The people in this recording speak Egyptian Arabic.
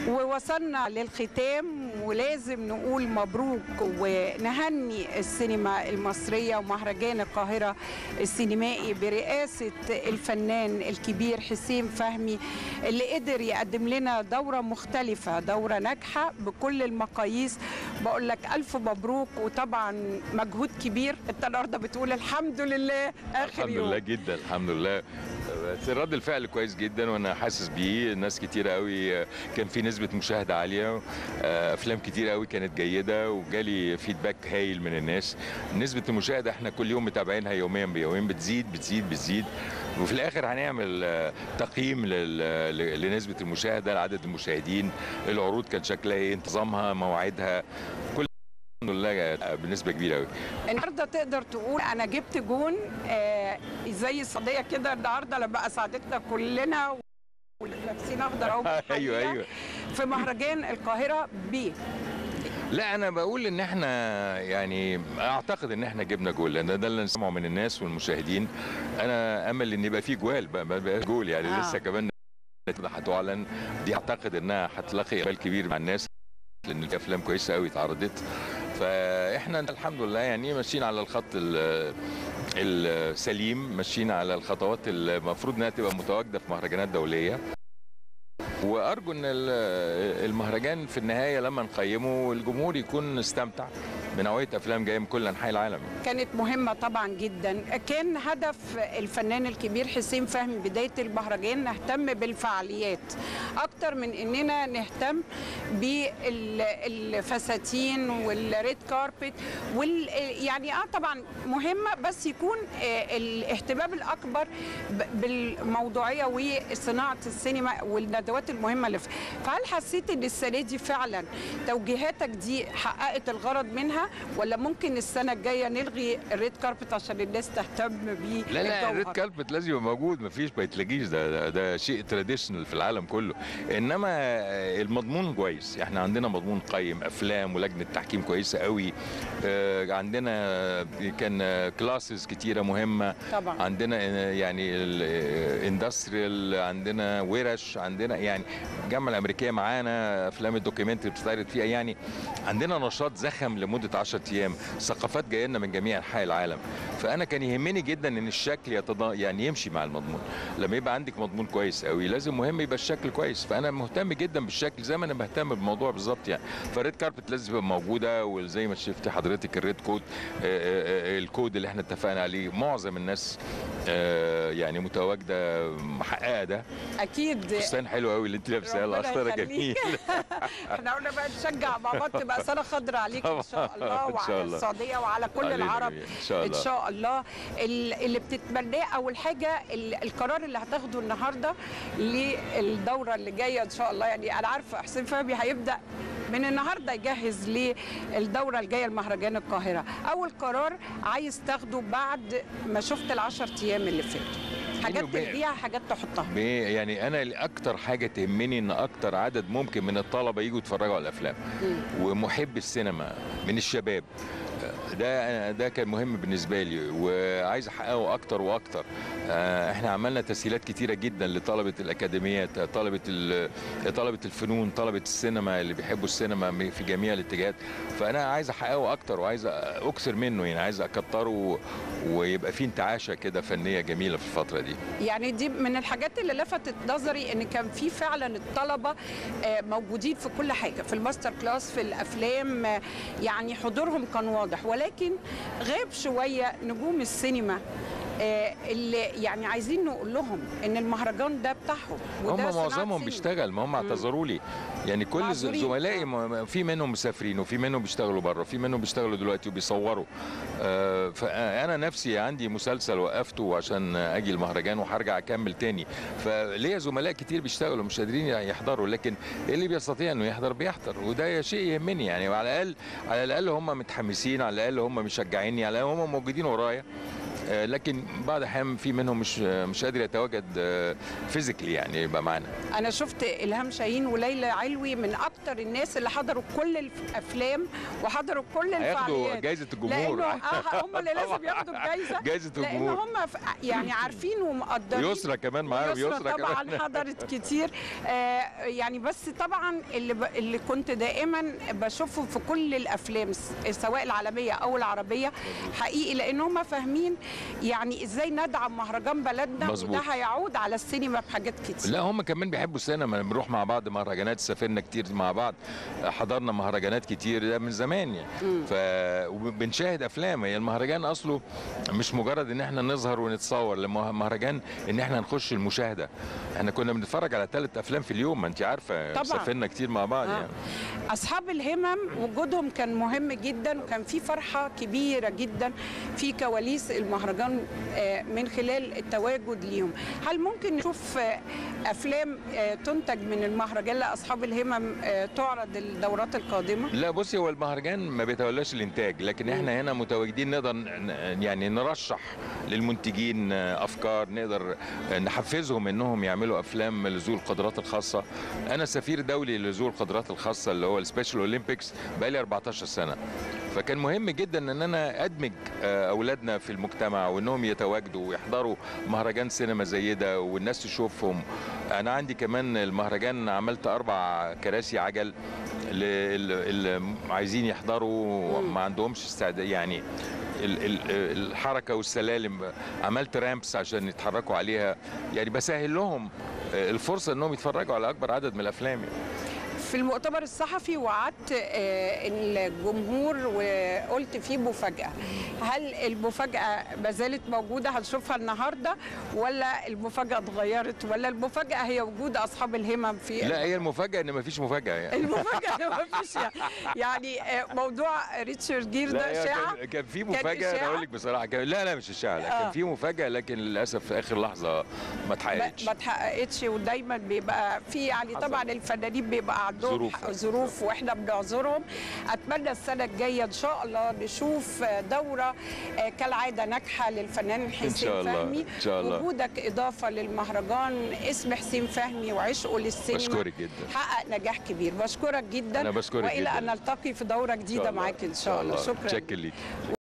ووصلنا للختام ولازم نقول مبروك ونهني السينما المصرية ومهرجان القاهرة السينمائي برئاسة الفنان الكبير حسين فهمي اللي قدر يقدم لنا دورة مختلفة دورة ناجحة بكل المقاييس بقول لك ألف مبروك وطبعا مجهود كبير انت النهارده بتقول الحمد لله آخر الحمد يوم لله جدا الحمد لله بس رد الفعل كويس جدا وانا حاسس بيه ناس كتير قوي كان في نسبه مشاهده عاليه افلام كتير قوي كانت جيده وجالي فيدباك هايل من الناس نسبه المشاهده احنا كل يوم متابعينها يوميا بيومين بتزيد بتزيد بتزيد وفي الاخر هنعمل آه، تقييم لل- ل- لنسبه المشاهده لعدد المشاهدين العروض كان شكلها ايه انتظامها مواعيدها كل الحمد لله بنسبه كبيره قوي النهارده تقدر تقول انا جبت جون آه زي الصديقه كده النهارده لما اسعدتنا كلنا ولابسين اخضر اهو ايوه بالحقيقة ايوه في مهرجان القاهره ب لا انا بقول ان احنا يعني اعتقد ان احنا جبنا جول لان ده اللي نسمعه من الناس والمشاهدين انا امل ان يبقى في جوال بقى ما بقى جول يعني آه. آه. لسه كمان هتعلن دي اعتقد انها هتلاقي اقبال كبير مع الناس لان في افلام كويسه قوي اتعرضت فاحنا الحمد لله يعني ماشيين على الخط ال- السليم ماشيين على الخطوات المفروض انها تبقى متواجده في مهرجانات دوليه وارجو ان ال- المهرجان في النهايه لما نقيمه الجمهور يكون استمتع بنوعيه افلام جايه من كل انحاء العالم كانت مهمة طبعا جدا كان هدف الفنان الكبير حسين فهمي بداية المهرجان نهتم بالفعاليات أكتر من إننا نهتم بالفساتين والريد كاربت وال يعني اه طبعا مهمة بس يكون آه، الاهتمام الأكبر ب- بالموضوعية وصناعة السينما والندوات المهمة اللي في فهل حسيت إن السنة دي فعلا توجيهاتك دي حققت الغرض منها ولا ممكن السنة الجاية نلغي الريد كاربت عشان الناس تهتم بيه لا لا الريد كاربت لازم يبقى موجود مفيش ما يتلاقيش ده, ده ده شيء تراديشنال في العالم كله انما المضمون كويس احنا عندنا مضمون قيم افلام ولجنه تحكيم كويسه قوي آه، عندنا كان كلاسز كتيره مهمه طبعا عندنا آه، يعني الاندستريال عندنا ورش عندنا يعني الجامعه الامريكيه معانا افلام الدوكيومنتري بتتعرض فيها يعني عندنا نشاط زخم لمده 10 ايام ثقافات جايه لنا من جميع انحاء العالم فانا كان يهمني جدا ان الشكل يتضا يعني يمشي مع المضمون لما يبقى عندك مضمون كويس قوي لازم مهم يبقى الشكل كويس فانا مهتم جدا بالشكل زي ما انا مهتم بالموضوع بالظبط يعني فالريد كاربت لازم تبقى موجوده وزي ما شفتي حضرتك الريد كود آه، آه، آه، الكود اللي احنا اتفقنا عليه معظم الناس آه، يعني متواجده محققه ده أكيد فستان حلو قوي اللي انت لابساه ربنا الاخضر يخليك. جميل احنا قلنا بقى نشجع مع بعض تبقى سنة خضراء عليك إن شاء الله إن شاء وعلى الله. السعودية وعلى كل علينا العرب جميعاً. ان شاء ان الله شاء الله ال- اللي بتتمناه اول حاجه ال- القرار اللي هتاخده النهارده للدوره اللي جايه ان شاء الله يعني انا عارفه حسين فهمي هيبدا من النهارده يجهز للدوره الجايه لمهرجان القاهره اول قرار عايز تاخده بعد ما شفت العشر ايام اللي فاتوا حاجات بيني وبين- تلغيها حاجات تحطها ب- يعني انا اكتر حاجه تهمني ان اكتر عدد ممكن من الطلبه يجوا يتفرجوا على الافلام مم. ومحب السينما من الشباب ده ده كان مهم بالنسبه لي وعايز احققه اكتر واكتر آه، احنا عملنا تسهيلات كتيره جدا لطلبه الاكاديميات طلبه ال- طلبه الفنون طلبه السينما اللي بيحبوا السينما في جميع الاتجاهات فانا عايز احققه اكتر وعايز اكثر منه يعني عايز اكتره و- ويبقى في انتعاشه كده فنيه جميله في الفتره دي يعني دي من الحاجات اللي لفتت نظري ان كان في فعلا الطلبه آه، موجودين في كل حاجه في الماستر كلاس في الافلام آه، يعني حضورهم كان واضح ولكن غاب شويه نجوم السينما آه، اللي يعني عايزين نقول لهم ان المهرجان ده بتاعهم وده هم صناعة معظمهم سينما. بيشتغل ما هم اعتذروا لي يعني كل ز- معذورين. زملائي آه. م- في منهم مسافرين وفي منهم بيشتغلوا بره في منهم بيشتغلوا دلوقتي وبيصوروا آه، فانا نفسي عندي مسلسل وقفته عشان اجي المهرجان وهرجع اكمل تاني فليا زملاء كتير بيشتغلوا مش قادرين يحضروا لكن اللي بيستطيع انه يحضر بيحضر وده شيء يهمني يعني وعلى الاقل على الاقل هم متحمسين على الاقل هم مشجعيني على الاقل هم موجودين ورايا آه، لكن بعض الاحيان في منهم مش مش قادر يتواجد فيزيكلي يعني يبقى معانا انا شفت الهام شاهين وليلى علوي من اكتر الناس اللي حضروا كل الافلام وحضروا كل هياخدوا الفعاليات جائزه الجمهور لانه آه هم اللي لازم ياخدوا الجائزه جائزه لان الجمهور هم ف- يعني عارفين ومقدرين يسرى كمان معاهم ويسرى يسرى طبعا كمان حضرت كتير آه يعني بس طبعا اللي ب... اللي كنت دائما بشوفه في كل الافلام س- سواء العالميه او العربيه حقيقي لان هم فاهمين يعني ازاي ندعم مهرجان بلدنا مظبوط. وده هيعود على السينما بحاجات كتير لا هم كمان بيحبوا السينما بنروح مع بعض مهرجانات سافرنا كتير مع بعض حضرنا مهرجانات كتير ده من زمان يعني ف وبنشاهد افلام هي المهرجان اصله مش مجرد ان احنا نظهر ونتصور المهرجان ان احنا نخش المشاهده احنا كنا بنتفرج على ثلاث افلام في اليوم ما انت عارفه طبعاً. سافرنا كتير مع بعض آه. يعني اصحاب الهمم وجودهم كان مهم جدا وكان في فرحه كبيره جدا في كواليس المهرجان آه، من خلال التواجد ليهم هل ممكن نشوف آه، افلام آه، تنتج من المهرجان لاصحاب الهمم آه، تعرض الدورات القادمه لا بصي هو المهرجان ما بيتولاش الانتاج لكن احنا هنا متواجدين نقدر ن- يعني نرشح للمنتجين افكار نقدر نحفزهم انهم يعملوا افلام لذوي القدرات الخاصه انا سفير دولي لذوي القدرات الخاصه اللي هو السبيشال اولمبيكس بقالي 14 سنه فكان مهم جدا ان انا ادمج آه، اولادنا في المجتمع وانهم يتواجدوا ويحضروا مهرجان سينما زي ده والناس تشوفهم انا عندي كمان المهرجان عملت اربع كراسي عجل اللي عايزين يحضروا ما عندهمش استعداد يعني ال- ال- الحركه والسلالم عملت رامبس عشان يتحركوا عليها يعني بسهل لهم الفرصه انهم يتفرجوا على اكبر عدد من الافلام يعني. في المؤتمر الصحفي وعدت آه، الجمهور وقلت فيه مفاجأة هل المفاجأة ما زالت موجودة هنشوفها النهاردة ولا المفاجأة اتغيرت ولا المفاجأة هي وجود أصحاب الهمم في لا هي المفاجاه ان مفيش مفاجاه يعني المفاجأة ما فيش يعني آه، موضوع ريتشارد جير لا ده هي إشاعة كان, كان في مفاجاه انا إشاعة؟ اقول لك بصراحه كان لا لا مش اشاعه لا آه. كان في مفاجاه لكن للاسف في اخر لحظه ما ما اتحققتش ما اتحققتش ودايما بيبقى في يعني حصل. طبعا الفنانين بيبقى عندهم ظروف. ح- ظروف واحنا بنعذرهم اتمنى السنه الجايه ان شاء الله نشوف دوره آه، كالعاده ناجحه للفنان حسين شاء الله، فهمي إن شاء الله. وجودك اضافه للمهرجان اسم حسين فهمي وعشقه للسينما بشكرك جدا حقق نجاح كبير بشكرك جدا أنا بشكرك والى جدا. ان نلتقي في دوره إن جديده شاء الله. معاك ان شاء الله شكرا شكرا ليك